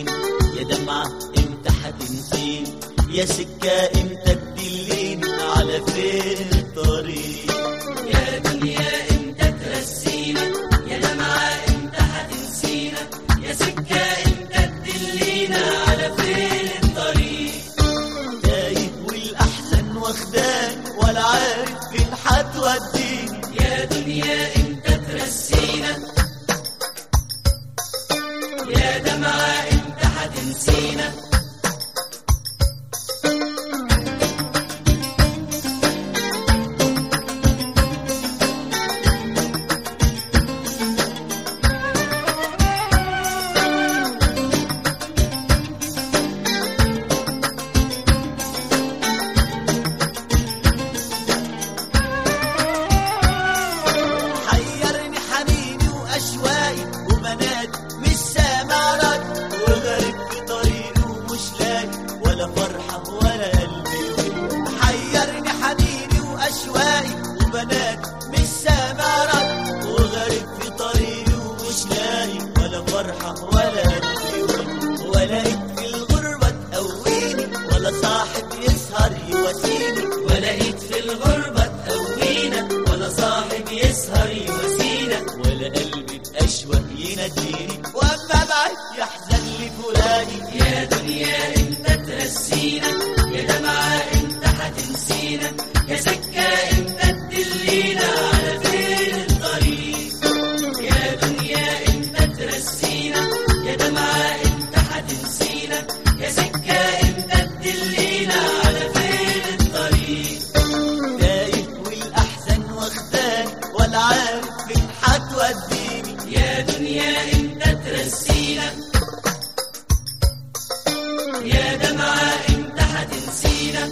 ترسيني يا دمعة امتى هتنسيني يا سكة امتى تدليني على فين الطريق يا دنيا امتى ترسينا يا دمعة امتى هتنسينا يا سكة امتى تدلينا على فين الطريق تايه والاحزان واخداني ولا عارف فين هتوديني يا دنيا امتى ترسينا يا دمعة امتى هتنسينا حيرني حنيني واشواقي وبنات مش سامع رد وغريب في طريقي ومش لاقي ولا فرحه ولا قلبي حيرني حنيني واشواقي وبنات مش سامع رد وغريب في طريقي ومش لاقي ولا فرحه ولا قلبي ولا لقيت في الغربه تقويني ولا صاحب يسهر يواسيني ولقيت في الغربة تقوينا ولا صاحب يسهر يواسينا ولا قلبي بأشواق يناديني واما ابعد يحزن لي فلاني يا دنيا امتى ترسينا يا دمعة امتى هتنسينا يا سكة امتى تدلينا على فين الطريق يا دنيا امتى ترسينا يا دمعة امتى هتنسينا يا سكة امتى تدلينا على فين الطريق تايه والاحزان واخداني ولا عارف فين هتوديني يا دنيا امتى ترسينا يا دمعة امتى هتنسينا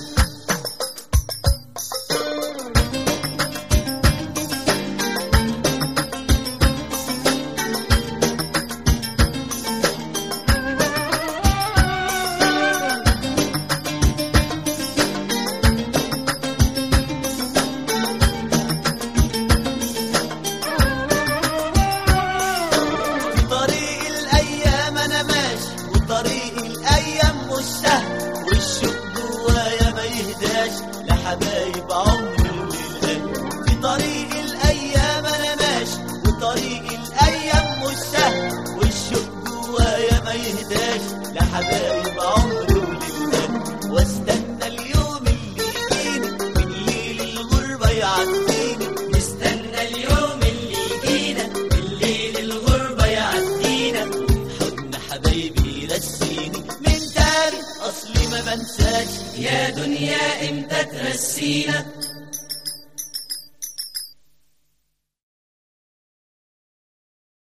في طريق الايام انا ماشي وطريق الايام مش سهل والشوق جوايا ما يهداش لحبايب عمري وللقلب في طريق الايام انا ماشي وطريق الايام مش سهل والشوق جوايا ما يهداش لحبايب عمري وللقلب واستنى اليوم اللي يجيني من ليل الغربه يعديني نستنى اليوم اللي يجينا بالليل الغربة يعدينا حضن حبايبي يرسيني من تاني اصلي ما بنساش يا دنيا امتى ترسينا